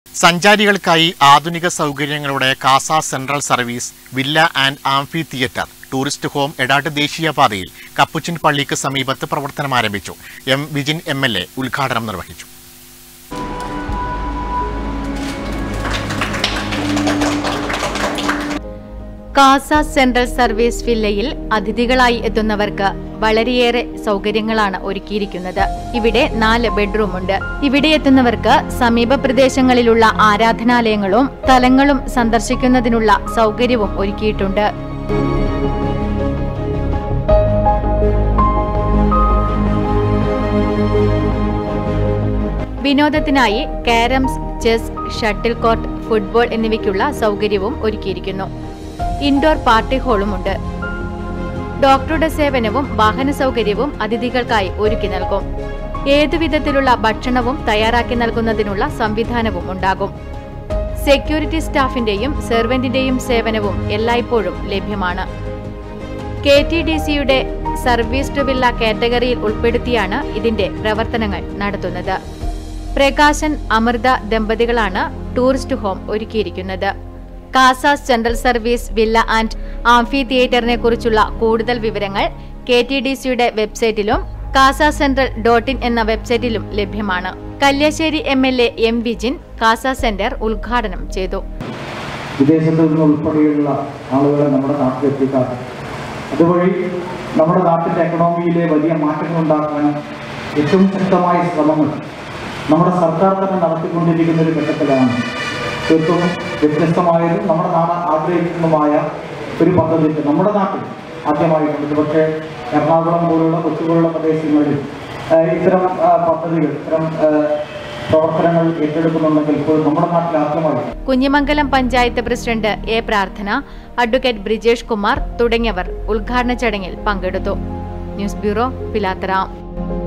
സഞ്ചാരികൾക്കായി ആധുനിക സൗകര്യങ്ങളുടെ Casa central service villa and amphi theatre tourist home Edat ദേശീയപാതയിൽ കപ്പുച്ചിൻ പള്ളിക്ക് സമീപത്ത് പ്രവർത്തനം ആരംഭിച്ചു M Vijin M L A ഉദ്ഘാടനം നിർവഹിച്ചു കാസ സെൻട്രൽ സർവീസ് വില്ലയിൽ അതിഥികളായി എത്തുന്നവർക്ക് വളരെയേറെ സൗകര്യങ്ങളാണ് ഒരുക്കിയിരിക്കുന്നത് ഇവിടെ നാല് ബെഡ്റൂം ഉണ്ട് ഇവിടെ എത്തുന്നവർക്ക് സമീപ പ്രദേശങ്ങളിലുള്ള ആരാധനാലയങ്ങളും സ്ഥലങ്ങളും സന്ദർശിക്കുന്നതിനുള്ള സൗകര്യവും ഒരുക്കിയിട്ടുണ്ട് വിനോദത്തിനായി carroms chess shuttle court football എന്നിവയ്ക്കുള്ള സൗകര്യവും ഒരുക്കിയിരിക്കുന്നു ഇൻഡോർ പാർട്ടി ഹാളും ഉണ്ട് ഡോക്ടറുടെ സേവനവും വാഹന സൗകര്യവും അതിഥികൾക്കായി ഒരുക്കി നൽകും ഏതു വിധത്തിലുള്ള ഭക്ഷണവും തയ്യാറാക്കി നൽകുന്നതിനുള്ള സംവിധാനവും ഉണ്ടാകും സെക്യൂരിറ്റി സ്റ്റാഫിന്റെയും സെർവന്റിന്റെയും സേവനവും എല്ലായ്പ്പോഴും ലഭ്യമാണ് കെ ടി ഡി സിയുടെ സർവീസ് ടു വില്ല കാറ്റഗറിയിൽ ഉൾപ്പെടുത്തിയാണ് ഇതിന്റെ പ്രവർത്തനങ്ങൾ നടത്തുന്നത് പ്രകാശൻ അമൃത ദമ്പതികളാണ് ടൂറിസ്റ്റ് ഹോം ഒരുക്കിയിരിക്കുന്നത് Casa central service villa and amphi തിയേറ്ററിനെ കുറിച്ചുള്ള കൂടുതൽ വിവരങ്ങൾ കെ ടി ഡി സിയുടെ വെബ്സൈറ്റിലും കാസ സെൻട്രൽ ഡോട്ട് ഇൻ എന്ന വെബ്സൈറ്റിലും ലഭ്യമാണ് Kalliasseri M L A M Vijin Casa centre ഉദ്ഘാടനം ചെയ്തു വിദേശത്തു നിന്ന് ഉൾപ്പെടെയുള്ള ആളുകളെ നമ്മുടെ നാട്ടിലെത്തിക്കാൻ അതുവഴി നമ്മുടെ നാട്ടിൻ്റെ എക്കണോമിയിലെ വലിയ മാറ്റങ്ങൾ ഉണ്ടാക്കാനും ഏറ്റവും ശക്തമായ ശ്രമങ്ങൾ നമ്മുടെ സർക്കാർ തന്നെ നടത്തിക്കൊണ്ടിരിക്കുന്ന ഒരു ഘട്ടത്തിലാണ് തീർത്തും വ്യത്യസ്തമായതും നമ്മുടെ നാട് ആഗ്രഹിക്കുന്നതുമായ ഒരു പദ്ധതി നമ്മുടെ നാട്ടിൽ ആദ്യമായിട്ടുണ്ട് പക്ഷേ എറണാകുളം പോലുള്ള കൊച്ചി പോലുള്ള പ്രദേശങ്ങളിൽ ആ, ഇത്തരം ആ, പദ്ധതികൾ ഇത്തരം ആ, പ്രവർത്തനങ്ങൾ ഏറ്റെടുക്കുന്നുണ്ടെങ്കിൽ ഇപ്പോൾ നമ്മുടെ നാട്ടിൽ ആദ്യമായി Kunhimangalam panchayat president A Prarthana advocate Brijesh Kumar തുടങ്ങിയവർ ഉദ്ഘാടന ചടങ്ങിൽ പങ്കെടുത്തു ന്യൂസ് ബ്യൂറോ പിലാത്തറ